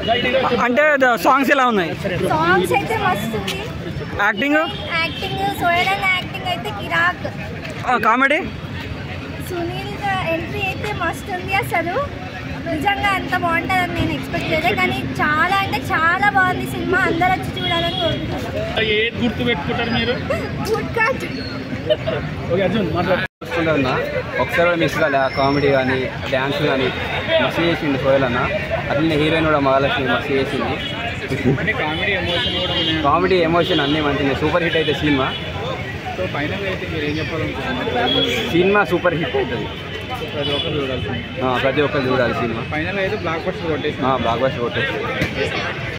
అంటే సాంగ్స్ ఎలా ఉన్నాయి సాంగ్స్ అయితే మస్తు ఉంది యాక్టింగ్ యాక్టింగ్ సోయల్ అన్న యాక్టింగ్ అయితే కిరాక్ కామెడీ సునీల్ ఎంట్రీ అయితే మస్తు ఉంది అసలు నిజంగా అంత బాగుంటుందని నేను ఎక్స్పెక్ట్ చేయలేదు కానీ చాలా అంటే చాలా బాగుంది సినిమా అందరూ వచ్చి చూడాలని కోరుకుంటున్నాను ఏది గుర్తు పెట్టుకుంటారు మీరు గుడ్ కట్ ఓకే అర్జున్ మాట్లాడు చూస్తున్నా ఒకసారి కూడా మిస్ కాలే కామెడీ కానీ డ్యాన్స్ కానీ మస్తు చేసిండు సోయల్ అన్న అట్లనే హీరోయిన్ కూడా మహాలక్ష్మి మస్తు చేసింది అంటే కామెడీ ఎమోషన్ కూడా ఉన్నాయి కామెడీ ఎమోషన్ అన్నీ మంచిగా సూపర్ హిట్ అయితే సినిమా సో ఫైనల్ అయితే మీరు ఏం చెప్పాలనుకుంటున్నారు సినిమా సూపర్ హిట్ అవుతుంది ప్రతి ఒక్కరు చూడాల్సింది ఆ, ప్రతి ఒక్కరు చూడాలి సినిమా ఫైనల్ అయితే బ్లాక్ బస్టర్ కొట్టేసి బ్లాక్ బస్టర్ కొట్టేస్తుంది